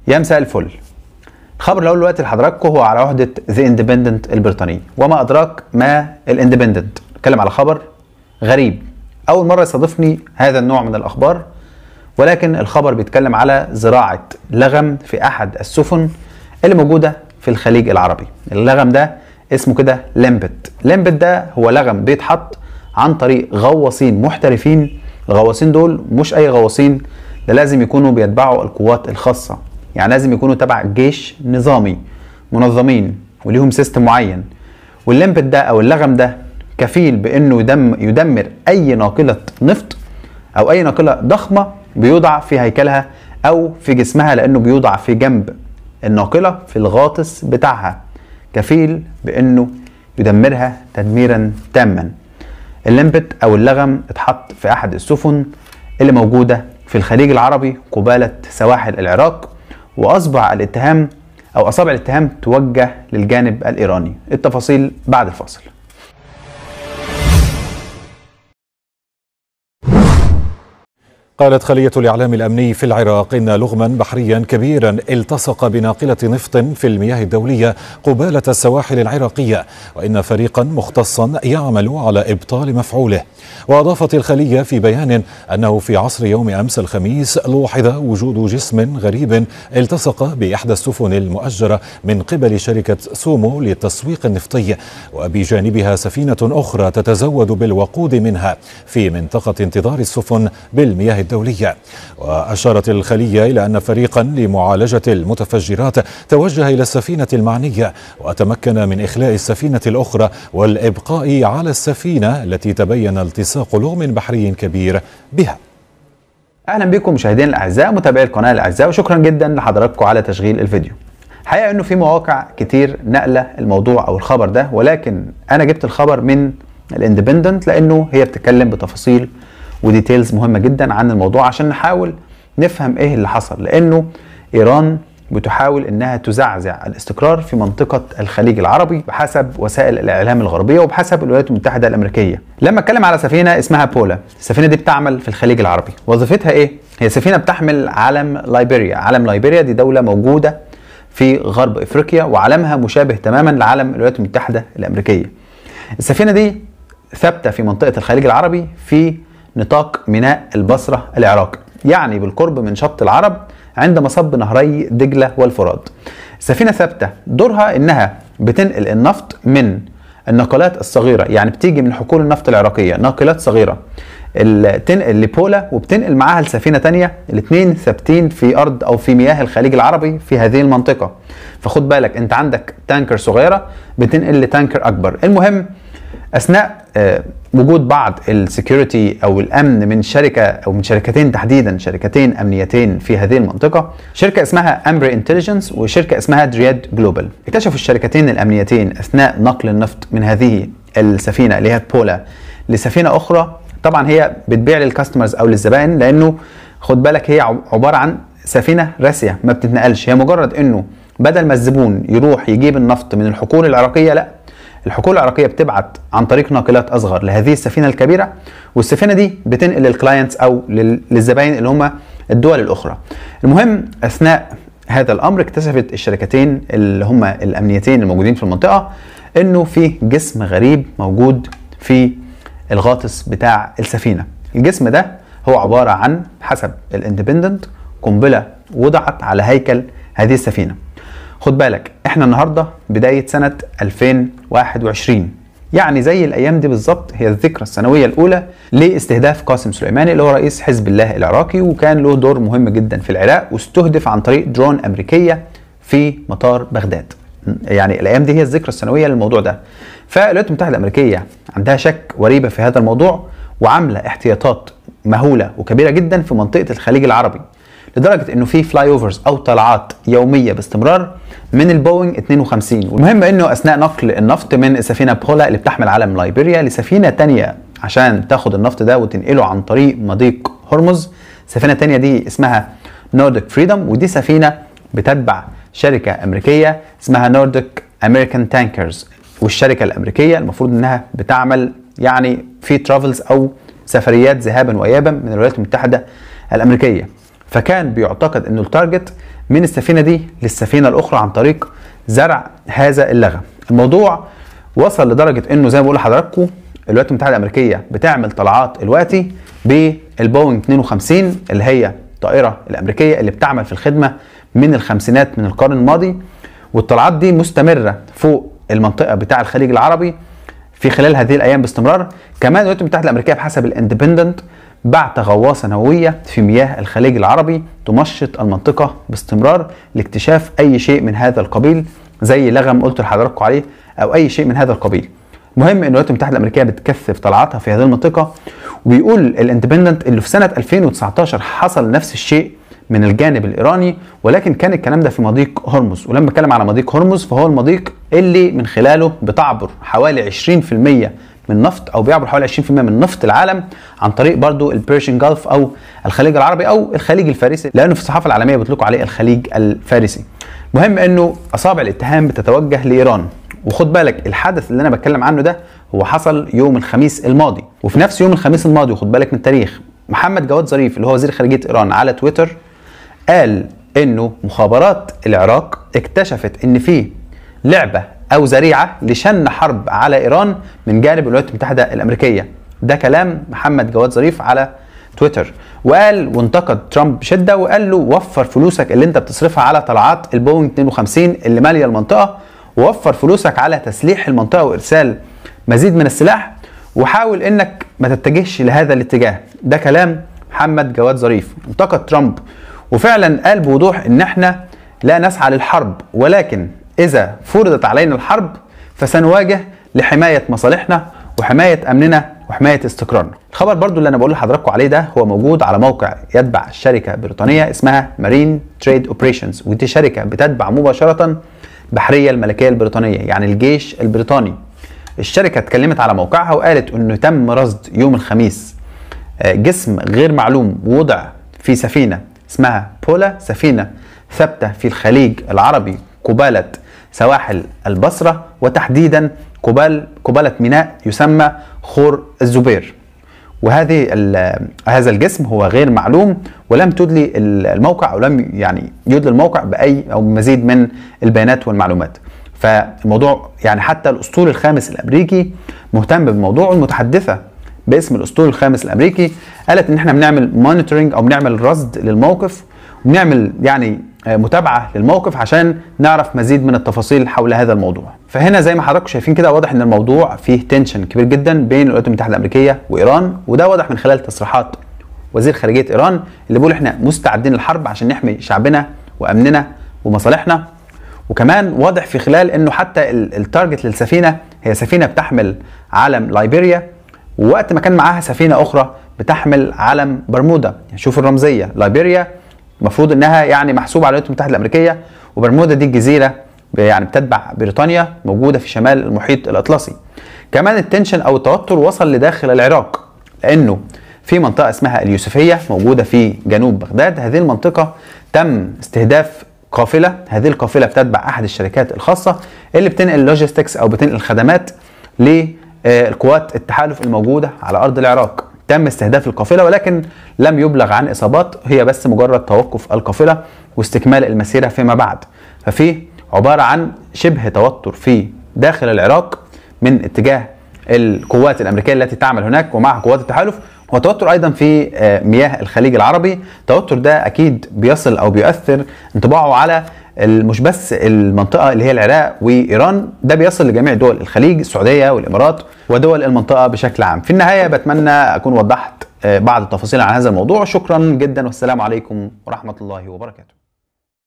يا مساء الفل الخبر الاول دلوقتي لحضراتكم هو على عهده ذا اندبندنت البريطاني وما ادراك ما الاندبندنت اتكلم على خبر غريب اول مره يصادفني هذا النوع من الاخبار ولكن الخبر بيتكلم على زراعه لغم في احد السفن اللي موجوده في الخليج العربي اللغم ده اسمه كده لمبت لمبت ده هو لغم بيتحط عن طريق غواصين محترفين الغواصين دول مش اي غواصين ده لازم يكونوا بيتبعوا القوات الخاصه يعني لازم يكونوا تبع جيش نظامي منظمين وليهم سيستم معين واللمبت ده او اللغم ده كفيل بانه يدم يدمر اي ناقله نفط او اي ناقله ضخمه بيوضع في هيكلها او في جسمها لانه بيوضع في جنب الناقله في الغاطس بتاعها كفيل بانه يدمرها تدميرا تاما اللمبت او اللغم اتحط في احد السفن اللي موجوده في الخليج العربي قباله سواحل العراق واصبح الاتهام او اصابع الاتهام توجه للجانب الايراني التفاصيل بعد الفاصل قالت خلية الإعلام الأمني في العراق إن لغما بحريا كبيرا التصق بناقلة نفط في المياه الدولية قبالة السواحل العراقية وإن فريقا مختصا يعمل على إبطال مفعوله وأضافت الخلية في بيان أنه في عصر يوم أمس الخميس لوحظ وجود جسم غريب التصق بإحدى السفن المؤجرة من قبل شركة سومو للتسويق النفطي وبجانبها سفينة أخرى تتزود بالوقود منها في منطقة انتظار السفن بالمياه الدولية وأشارت الخلية إلى أن فريقا لمعالجة المتفجرات توجه إلى السفينة المعنية وتمكن من إخلاء السفينة الأخرى والإبقاء على السفينة التي تبين التصاق لغم بحري كبير بها اهلا بكم مشاهدينا الاعزاء متابعي القناه الاعزاء وشكرا جدا لحضراتكم على تشغيل الفيديو حقيقه انه في مواقع كتير نقله الموضوع او الخبر ده ولكن انا جبت الخبر من الاندبندنت لانه هي بتتكلم بتفاصيل وديتيلز مهمه جدا عن الموضوع عشان نحاول نفهم ايه اللي حصل لانه ايران بتحاول انها تزعزع الاستقرار في منطقه الخليج العربي بحسب وسائل الاعلام الغربيه وبحسب الولايات المتحده الامريكيه. لما اتكلم على سفينه اسمها بولا، السفينه دي بتعمل في الخليج العربي، وظيفتها ايه؟ هي سفينه بتحمل علم لايبيريا، علم لايبيريا دي دوله موجوده في غرب افريقيا وعلمها مشابه تماما لعلم الولايات المتحده الامريكيه. السفينه دي ثابته في منطقه الخليج العربي في نطاق ميناء البصره العراقي، يعني بالقرب من شط العرب عند مصب نهري دجلة والفرات السفينة ثابتة دورها انها بتنقل النفط من الناقلات الصغيرة يعني بتيجي من حقول النفط العراقية ناقلات صغيرة تنقل لبولا وبتنقل معاها لسفينة تانية الاثنين ثابتين في أرض أو في مياه الخليج العربي في هذه المنطقة فخد بالك أنت عندك تانكر صغيرة بتنقل لتانكر أكبر المهم اثناء وجود بعض السكيورتي او الامن من شركه او من شركتين تحديدا شركتين امنيتين في هذه المنطقه شركه اسمها امبر انتليجنس وشركه اسمها درياد جلوبال اكتشفوا الشركتين الامنيتين اثناء نقل النفط من هذه السفينه اللي هي بولا لسفينه اخرى طبعا هي بتبيع للكاستمرز او للزبائن لانه خد بالك هي عباره عن سفينه راسيه ما بتتنقلش هي مجرد انه بدل ما الزبون يروح يجيب النفط من الحقول العراقيه لا الحقول العراقيه بتبعت عن طريق ناقلات اصغر لهذه السفينه الكبيره والسفينه دي بتنقل للكلاينتس او للزباين اللي هم الدول الاخرى. المهم اثناء هذا الامر اكتشفت الشركتين اللي هم الامنيتين الموجودين في المنطقه انه في جسم غريب موجود في الغاطس بتاع السفينه. الجسم ده هو عباره عن حسب الاندبندنت قنبله وضعت على هيكل هذه السفينه. خد بالك احنا النهارده بدايه سنه 2021 يعني زي الايام دي بالظبط هي الذكرى السنويه الاولى لاستهداف قاسم سليماني اللي هو رئيس حزب الله العراقي وكان له دور مهم جدا في العراق واستهدف عن طريق درون امريكيه في مطار بغداد يعني الايام دي هي الذكرى السنويه للموضوع ده فالولايات المتحده الامريكيه عندها شك وريبه في هذا الموضوع وعامله احتياطات مهوله وكبيره جدا في منطقه الخليج العربي لدرجه انه في فلاي اوفرز او طلعات يوميه باستمرار من البوينج 52 والمهم انه اثناء نقل النفط من سفينه بولا اللي بتحمل علم لايبيريا لسفينه تانية عشان تاخد النفط ده وتنقله عن طريق مضيق هرمز سفينه تانية دي اسمها نوردك فريدم ودي سفينه بتتبع شركه امريكيه اسمها نوردك امريكان تانكرز والشركه الامريكيه المفروض انها بتعمل يعني في ترافلز او سفريات ذهابا وايابا من الولايات المتحده الامريكيه فكان بيعتقد انه التارجت من السفينه دي للسفينه الاخرى عن طريق زرع هذا اللغم الموضوع وصل لدرجه انه زي ما بقول لحضراتكم الولايات المتحده الامريكيه بتعمل طلعات دلوقتي بالبوينج 52 اللي هي الطائره الامريكيه اللي بتعمل في الخدمه من الخمسينات من القرن الماضي والطلعات دي مستمره فوق المنطقه بتاع الخليج العربي في خلال هذه الايام باستمرار كمان الولايات المتحده الامريكيه بحسب الاندبندنت بعت غواصه نوويه في مياه الخليج العربي تمشط المنطقه باستمرار لاكتشاف اي شيء من هذا القبيل زي لغم قلت لحضراتكم عليه او اي شيء من هذا القبيل مهم ان الولايات المتحده الامريكيه بتكثف طلعاتها في هذه المنطقه وبيقول الاندبندنت اللي في سنه 2019 حصل نفس الشيء من الجانب الايراني ولكن كان الكلام ده في مضيق هرمز ولما اتكلم على مضيق هرمز فهو المضيق اللي من خلاله بتعبر حوالي 20% من نفط او بيعبر حوالي 20% من نفط العالم عن طريق برضو البيرشن جلف او الخليج العربي او الخليج الفارسي لانه في الصحافه العالميه بيطلقوا عليه الخليج الفارسي مهم انه اصابع الاتهام بتتوجه لايران وخد بالك الحدث اللي انا بتكلم عنه ده هو حصل يوم الخميس الماضي وفي نفس يوم الخميس الماضي وخد بالك من التاريخ محمد جواد ظريف اللي هو وزير خارجيه ايران على تويتر قال انه مخابرات العراق اكتشفت ان في لعبه او ذريعه لشن حرب على ايران من جانب الولايات المتحده الامريكيه ده كلام محمد جواد ظريف على تويتر وقال وانتقد ترامب بشده وقال له وفر فلوسك اللي انت بتصرفها على طلعات البوينج 52 اللي ماليه المنطقه ووفر فلوسك على تسليح المنطقه وارسال مزيد من السلاح وحاول انك ما تتجهش لهذا الاتجاه ده كلام محمد جواد ظريف انتقد ترامب وفعلا قال بوضوح ان احنا لا نسعى للحرب ولكن اذا فرضت علينا الحرب فسنواجه لحمايه مصالحنا وحمايه امننا وحمايه استقرارنا. الخبر برضو اللي انا بقول لحضراتكم عليه ده هو موجود على موقع يتبع شركه بريطانيه اسمها مارين تريد اوبريشنز ودي شركه بتتبع مباشره بحريه الملكيه البريطانيه يعني الجيش البريطاني. الشركه اتكلمت على موقعها وقالت انه تم رصد يوم الخميس جسم غير معلوم وضع في سفينه اسمها بولا سفينه ثابته في الخليج العربي قباله سواحل البصره وتحديدا قبال قباله ميناء يسمى خور الزبير وهذه هذا الجسم هو غير معلوم ولم تدلي الموقع او لم يعني يدلي الموقع باي او مزيد من البيانات والمعلومات فالموضوع يعني حتى الاسطول الخامس الامريكي مهتم بالموضوع المتحدثه باسم الاسطول الخامس الامريكي قالت ان احنا بنعمل مونيتورنج او بنعمل رصد للموقف وبنعمل يعني متابعه للموقف عشان نعرف مزيد من التفاصيل حول هذا الموضوع. فهنا زي ما حضراتكم شايفين كده واضح ان الموضوع فيه تنشن كبير جدا بين الولايات المتحده الامريكيه وايران وده واضح من خلال تصريحات وزير خارجيه ايران اللي بيقول احنا مستعدين للحرب عشان نحمي شعبنا وامننا ومصالحنا وكمان واضح في خلال انه حتى التارجت للسفينه هي سفينه بتحمل علم لايبيريا ووقت ما كان معاها سفينه اخرى بتحمل علم برمودا يعني شوف الرمزيه لايبيريا المفروض انها يعني محسوبه على الولايات المتحده الامريكيه وبرمودا دي الجزيره يعني بتتبع بريطانيا موجوده في شمال المحيط الاطلسي كمان التنشن او التوتر وصل لداخل العراق لانه في منطقه اسمها اليوسفيه موجوده في جنوب بغداد هذه المنطقه تم استهداف قافله هذه القافله بتتبع احد الشركات الخاصه اللي بتنقل لوجيستكس او بتنقل خدمات للقوات التحالف الموجوده على ارض العراق تم استهداف القافله ولكن لم يبلغ عن اصابات هي بس مجرد توقف القافله واستكمال المسيره فيما بعد ففي عباره عن شبه توتر في داخل العراق من اتجاه القوات الامريكيه التي تعمل هناك ومع قوات التحالف وتوتر ايضا في مياه الخليج العربي التوتر ده اكيد بيصل او بيؤثر انطباعه على مش بس المنطقه اللي هي العراق وايران ده بيصل لجميع دول الخليج السعوديه والامارات ودول المنطقه بشكل عام في النهايه بتمنى اكون وضحت بعض التفاصيل عن هذا الموضوع شكرا جدا والسلام عليكم ورحمه الله وبركاته